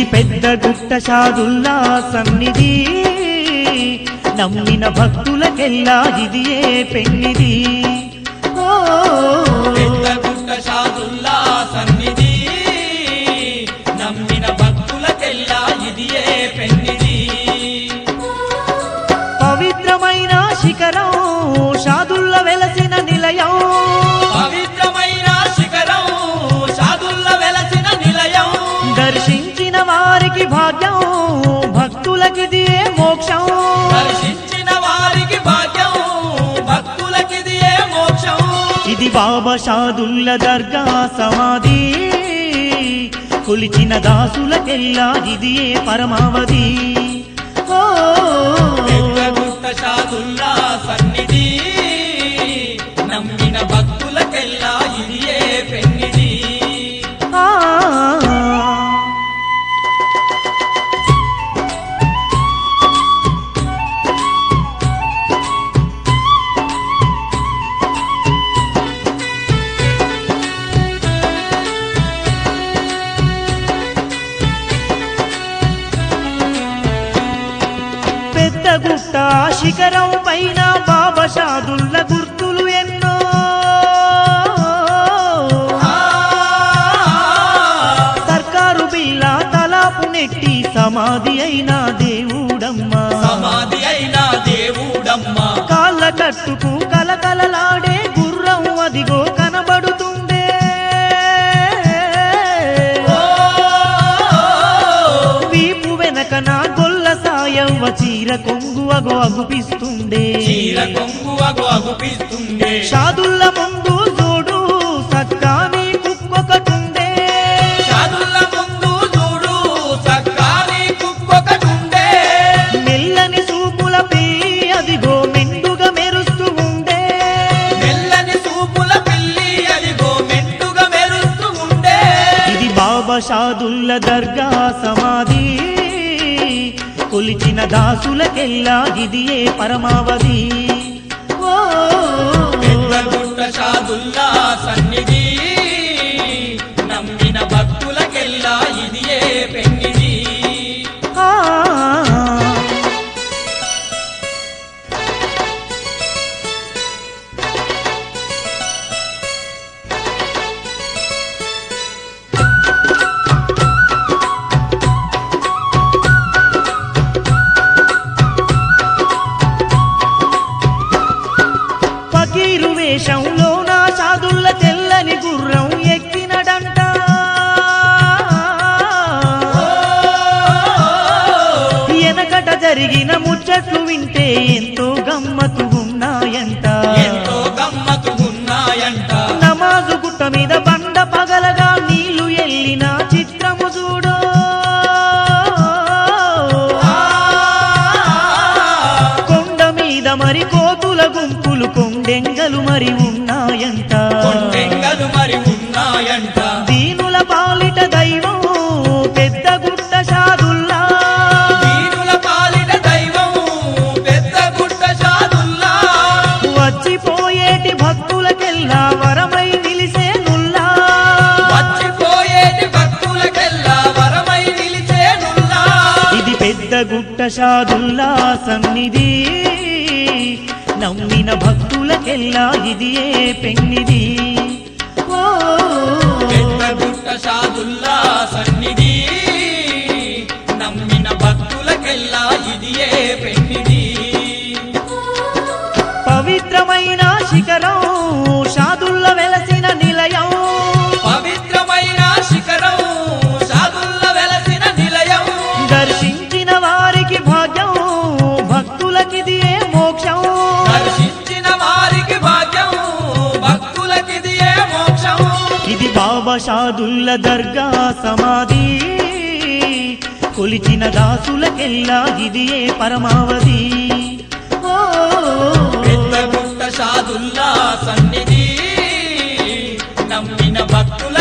ఇది పెద్ద గుట్ట షాదుల్లా సన్నిధి నమ్మిన భక్తులకెల్లా ఇది ఏ పెన్నిది ఓ పెద్ద గుట్ట షాదుల్లా సన్నిధి నమ్మిన భక్తులకెల్లా ఇది ఏ పెన్నిది పవిత్రమైన శిఖరం షాదుల్ల వెలసిన నిలయం పవిత్రమైన శిఖరం షాదుల్ల వెలసిన నిలయం దర్శించిన వారికి భాగ్యం భక్తులకిది ఏ మోక్షం దర్శించిన వారికి భాగ్యం భక్తులకిది ఏ మోక్షం ఇది బాబా షాదుల్ల దర్గా సమాధి కొలిచిన దాసులకెల్లా ఇది ఏ పరమావధి ఓ పెద్ద గుట్ట షాదుల్లా సన్నిధి నమ్మిన భక్తులకెల్లా ఇది ఏ పెన్నిది ఆ పెద్ద గుట్ట శిఖరం పైన బాబా షాదుల్ల గుర్తులు ఎన్నో సర్కారు బిల్ల తలాపు నెట్టి సమాధి అయిన దేవుడమ్మా సమాధి అయిన దేవుడమ్మా కాళ్ళ కట్టుకు కలకలలాడే గుర్రం అదిగో కనబడుతుందే వీపు వెనకన గొల్ల సాయవ్వ చీర కొంగు అగో అగుపిస్తుండే చీర కొంగు అగు అగుపిస్తుండే షాదుల్ల ముందు చూడు సక్కాని కుక్కొకటుండే షాదుల్ల ముందు చూడు సక్కాని కుక్కొకటుండే మెల్లని సూపుల పిల్లి అదిగో మెండుగా మెరుస్తూ ఉండే మెల్లని సూపుల పిల్లి అదిగో మెండుగా మెరుస్తూ ఉండే ఇది బాబా షాదుల్ల దర్గా సమాధి కొలిచిన దాసులకెల్లా ఇది ఏ పరమావధి ఓ పెద్ద గుట్ట షాదుల్లా సన్నిధి నమ్మిన భక్తులకెల్లా ఇది ఏ పెన్నిది ఆ. ఫకీరు వేషంలో నా సాధుల్ల తెల్లని గుర్రం ఎక్కినడంట వెనకట జరిగిన ముచ్చట్లు వింటే ఎంతో గమ్మతు ఉన్నాయంట ఎంతో గమ్మతు ఉన్నాయంట నమాజు గుట్ట మీద బండ పగలగా నీళ్లు ఎల్లిన చిత్రము చూడు కొండ మీద మరి కోతుల గుంపులు కొండెంగలు మరి ఉన్నాయంట కొండెంగలు మరి ఉన్నాయంట దీనుల పాలిట దైవం పెద్ద గుట్ట షాదుల్లా దీనుల పాలిన దైవం పెద్ద గుట్ట షాదుల్లా వచ్చిపోయేటి భక్తులకెల్లా వరమై నిలిసేనుల్లా వచ్చిపోయేటి భక్తులకెల్లా వరమై నిలిచేనుల్లా ఇది పెద్ద గుట్ట షాదుల్లా సన్నిధి నమ్మిన భక్తులకెల్లా ఇది ఏ పెన్నిది ఓ పెద్ద గుట్ట షాదుల్లా సన్నిధి నమ్మిన భక్తులకెల్లా ఇది ఏ పెన్నిది పవిత్రమైన శిఖరం షాదుల్ల వెలసిన నిలయం పవిత్రమైన శిఖరం షాదుల్ల వెలసిన నిలయం దర్శించిన వారికి భాగ్యం భక్తులకిది ఏ మోక్షం దర్శించిన వారికి భాగ్యం భక్తులకిది ఏ మోక్షం ఇది బాబా షాదుల్ల దర్గా సమాధి కొలిచిన దాసులకెల్లా ఇది ఏ పరమావధి ఓ పెద్ద గుట్ట షాదుల్లా సన్నిధి నమ్మిన భక్తుల